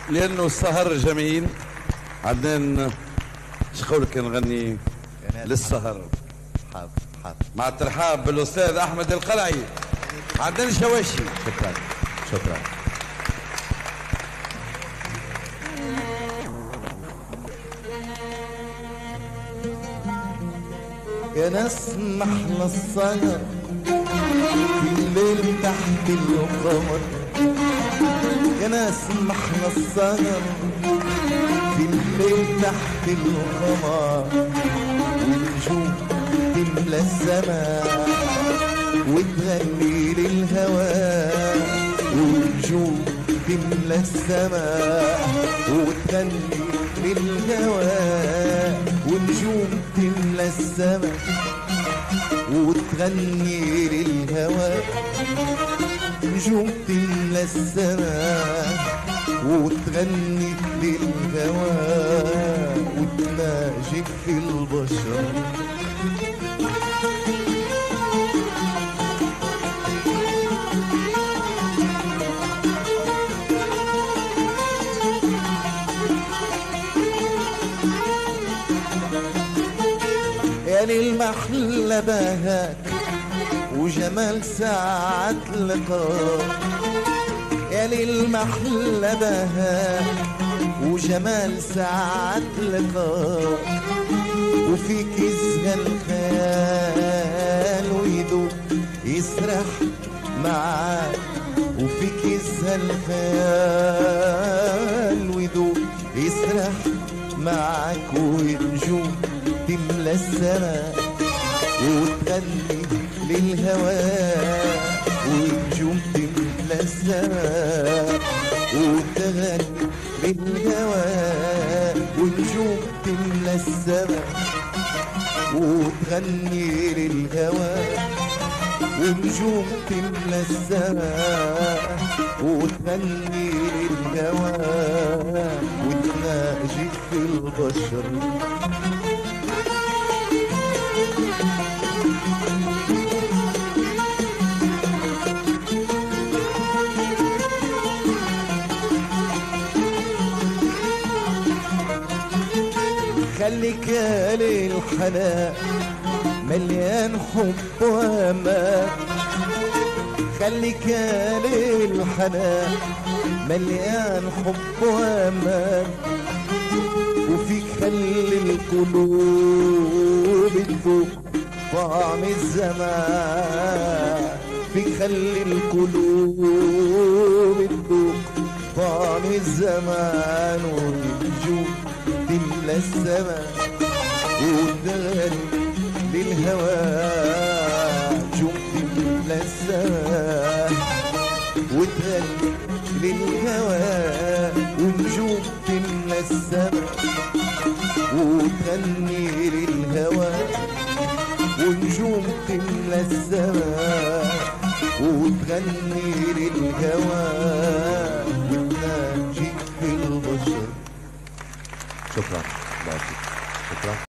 لانه السهر جميل عدنان شقولك نغني للسهر حاضر حاضر مع الترحاب بالاستاذ احمد القلعي عدنان شواشي شكرا شكرا يا ناس محلى السهر في الليل تحت القمر يا ناس محلى السهر في الليل تحت القمر والنجوم تملى السماء وتغني للهواء والنجوم تملى السماء وتغني للهواء ونجوم تملى السماء وتغني للهواء نجوم تملى السماء وتغني للهواء وتناجي في البشر يا للمحلى بهاك وجمال ساعة لقاء يا للمحلى بهاك وجمال ساعة لقاء وفيك يزهى الخيال ويدوب يسرح معاك وفيك يزهى الخيال ويدوب يسرح معاك ونجوم تملى السماء وتغني للهواء ونجوم تملى السماء وتغني للهواء ونجوم تملى السماء وتغني للهواء ونجوم تملى السماء وتغني للهواء وتناجي في البشر خليك يا ليل حنان مليان حب وامان خليك يا ليل حنان مليان حب وامان وفيك خلي القلوب تذوق طعم الزمان فيك خلي القلوب تذوق طعم الزمان والنجوم تملى السماء وتغني للهواء نجوم تملى السماء وتغني للهواء ونجوم تملى السماء وتغني للهواء ونجوم تملى السماء وتغني للهواء وتناجي في البشر شكرا شكرا